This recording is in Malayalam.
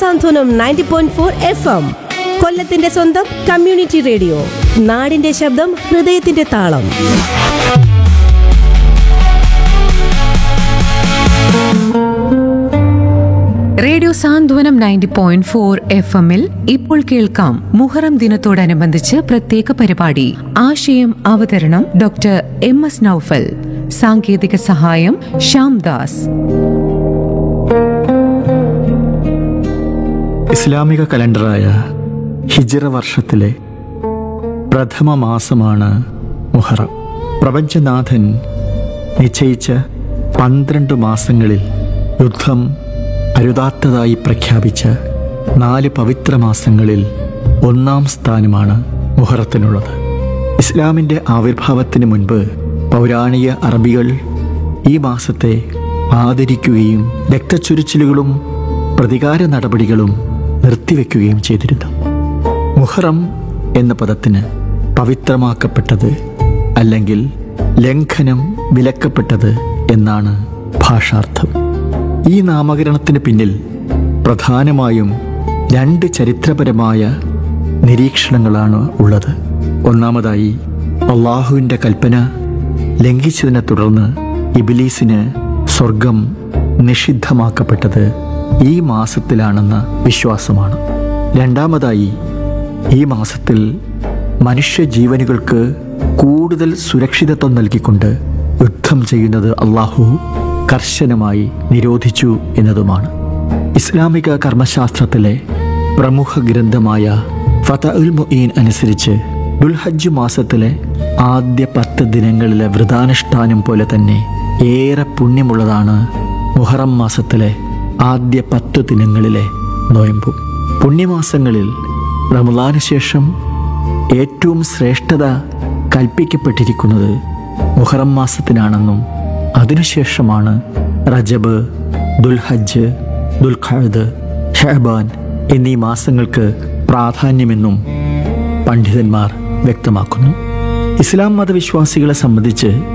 സാന്ത്വനം ninety point four F M കൊല്ലത്തിന്റെ സ്വന്തം കമ്മ്യൂണിറ്റി റേഡിയോ നാടിന്റെ ശബ്ദം ഹൃദയത്തിന്റെ താളം radio Santhwanam ninety point four F എമ്മിൽ ഇപ്പോൾ കേൾക്കാം മുഹറം ദിനത്തോടനുബന്ധിച്ച് പ്രത്യേക പരിപാടി ആശയം അവതരണം ഡോക്ടർ എം എസ് നൌഫൽ സാങ്കേതിക സഹായം ശ്യാംദാസ് ഇസ്ലാമിക കലണ്ടറായ ഹിജ്റ വർഷത്തിലെ പ്രഥമ മാസമാണ് മുഹറം പ്രപഞ്ചനാഥൻ നിശ്ചയിച്ച പന്ത്രണ്ട് മാസങ്ങളിൽ യുദ്ധം അരുതാത്തതായി പ്രഖ്യാപിച്ച നാല് പവിത്ര മാസങ്ങളിൽ ഒന്നാം സ്ഥാനമാണ് മുഹറത്തിനുള്ളത് ഇസ്ലാമിൻ്റെ ആവിർഭാവത്തിന് മുൻപ് പൗരാണിക അറബികൾ ഈ മാസത്തെ ആദരിക്കുകയും രക്തച്ചൊരിച്ചിലുകളും പ്രതികാര നടപടികളും നിർത്തിവെക്കുകയും ചെയ്തിരുന്നു മുഹറം എന്ന പദത്തിന് പവിത്രമാക്കപ്പെട്ടത് അല്ലെങ്കിൽ ലംഘനം വിലക്കപ്പെട്ടത് എന്നാണ് ഭാഷാർത്ഥം ഈ നാമകരണത്തിന് പിന്നിൽ പ്രധാനമായും രണ്ട് ചരിത്രപരമായ നിരീക്ഷണങ്ങളാണ് ഉള്ളത് ഒന്നാമതായി അള്ളാഹുവിൻ്റെ കൽപ്പന ലംഘിച്ചതിനെ തുടർന്ന് ഇബിലീസിന് സ്വർഗം നിഷിദ്ധമാക്കപ്പെട്ടത് ഈ മാസത്തിലാണെന്ന വിശ്വാസമാണ് രണ്ടാമതായി ഈ മാസത്തിൽ മനുഷ്യജീവനുകൾക്ക് കൂടുതൽ സുരക്ഷിതത്വം നൽകിക്കൊണ്ട് യുദ്ധം ചെയ്യുന്നത് അള്ളാഹു കർശനമായി നിരോധിച്ചു എന്നതുമാണ് ഇസ്ലാമിക കർമ്മശാസ്ത്രത്തിലെ പ്രമുഖ ഗ്രന്ഥമായ ഫത ഉൽ മുഈൻ അനുസരിച്ച് ദുൽഹജ്ജ് മാസത്തിലെ ആദ്യ പത്ത് ദിനങ്ങളിലെ വ്രതാനുഷ്ഠാനം പോലെ തന്നെ ഏറെ പുണ്യമുള്ളതാണ് മുഹറം മാസത്തിലെ ആദ്യ പത്ത് ദിനങ്ങളിലെ നോയമ്പും പുണ്യമാസങ്ങളിൽ റമദാന് ശേഷം ഏറ്റവും ശ്രേഷ്ഠത കൽപ്പിക്കപ്പെട്ടിരിക്കുന്നത് മുഹറം മാസത്തിനാണെന്നും അതിനുശേഷമാണ് റജബ് ദുൽഹജ്ജ് ദുൽഖഅദ് ഷഹബാൻ എന്നീ മാസങ്ങൾക്ക് പ്രാധാന്യമെന്നും പണ്ഡിതന്മാർ വ്യക്തമാക്കുന്നു ഇസ്ലാം മതവിശ്വാസികളെ സംബന്ധിച്ച്